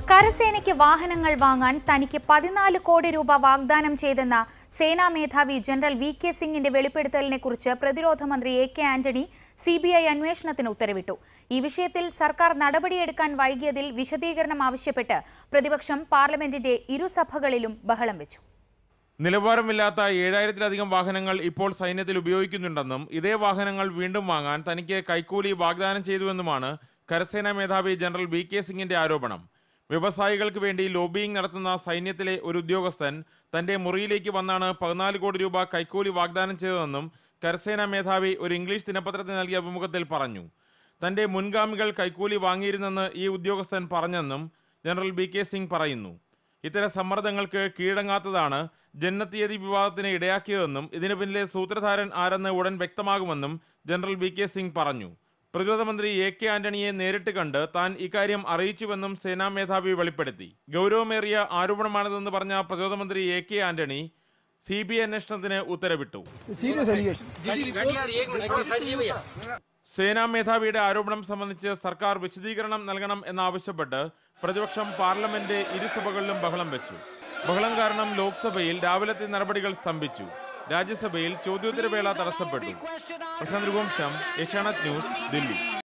കരസേനയ്ക്ക് വാഹനങ്ങൾ വാങ്ങാൻ തനിക്ക് പതിനാല് കോടി രൂപ വാഗ്ദാനം ചെയ്തെന്ന സേനാ മേധാവി ജനറൽ വി കെ സിംഗിന്റെ വെളിപ്പെടുത്തലിനെ കുറിച്ച് പ്രതിരോധ മന്ത്രി A K Antony C B I അന്വേഷണത്തിന് ഉത്തരവിട്ടു ഈ വിഷയത്തിൽ സർക്കാർ നടപടിയെടുക്കാൻ വൈകിയതിൽ വിശദീകരണം ആവശ്യപ്പെട്ട് പ്രതിപക്ഷം പാർലമെന്റിന്റെ ഇരുസഭകളിലും ബഹളം വെച്ചു നിലവാരമില്ലാത്ത ഏഴായിരത്തിലധികം വാഹനങ്ങൾ ഇപ്പോൾ സൈന്യത്തിൽ ഉപയോഗിക്കുന്നുണ്ടെന്നും ഇതേ വാഹനങ്ങൾ വീണ്ടും വാങ്ങാൻ തനിക്ക് കൈക്കൂലി വാഗ്ദാനം ചെയ്തുവെന്നുമാണ് കരസേനാ മേധാവി ജനറൽ വി കെ സിംഗിന്റെ ആരോപണം വ്യവസായികൾക്ക് വേണ്ടി ലോബിയിങ് നടത്തുന്ന സൈന്യത്തിലെ ഒരു ഉദ്യോഗസ്ഥൻ തന്റെ മുറിയിലേക്ക് വന്നാണ് പതിനാല് കോടി രൂപ കൈക്കൂലി വാഗ്ദാനം ചെയ്തതെന്നും കരസേനാ മേധാവി ഒരു ഇംഗ്ലീഷ് ദിനപത്രത്തിന് നൽകിയ അഭിമുഖത്തിൽ പറഞ്ഞു തന്റെ മുൻഗാമികൾ കൈക്കൂലി വാങ്ങിയിരുന്നെന്ന് ഈ ഉദ്യോഗസ്ഥൻ പറഞ്ഞെന്നും ജനറൽ ബി കെ സിംഗ് പറയുന്നു ഇത്തരം സമ്മർദ്ദങ്ങൾക്ക് കീഴടങ്ങാത്തതാണ് ജനനത്തീയതി വിവാദത്തിന് ഇടയാക്കിയതെന്നും ഇതിനു പിന്നിലെ സൂത്രധാരൻ ആരെന്ന് ഉടൻ വ്യക്തമാകുമെന്നും ജനറൽ വി കെ സിംഗ് പറഞ്ഞു പ്രതിരോധ മന്ത്രി എ കെ ആന്റണിയെ നേരിട്ട് കണ്ട് താൻ ഇക്കാര്യം അറിയിച്ചുവെന്നും സേനാ മേധാവി വെളിപ്പെടുത്തി ഗൗരവമേറിയ ആരോപണമാണിതെന്ന് പറഞ്ഞ പ്രതിരോധ മന്ത്രി A K Antony C B I അന്വേഷണത്തിന് ഉത്തരവിട്ടു सीरियस एलिगेशन സേനാ മേധാവിയുടെ ആരോപണം സംബന്ധിച്ച് സർക്കാർ വിശദീകരണം നൽകണം എന്നാവശ്യപ്പെട്ട് പ്രതിപക്ഷം പാർലമെന്റ് ഇരുസഭകളിലും ബഹളം വെച്ചു ബഹളം കാരണം ലോക്സഭയിൽ രാവിലത്തെ നടപടികൾ സ്തംഭിച്ചു രാജ്യസഭയിൽ ചോദ്യോത്തരവേള തടസ്സപ്പെട്ടു പ്രശാന്ത് രഘുവംശം ഏഷ്യാനെറ്റ് ന്യൂസ് ദില്ലി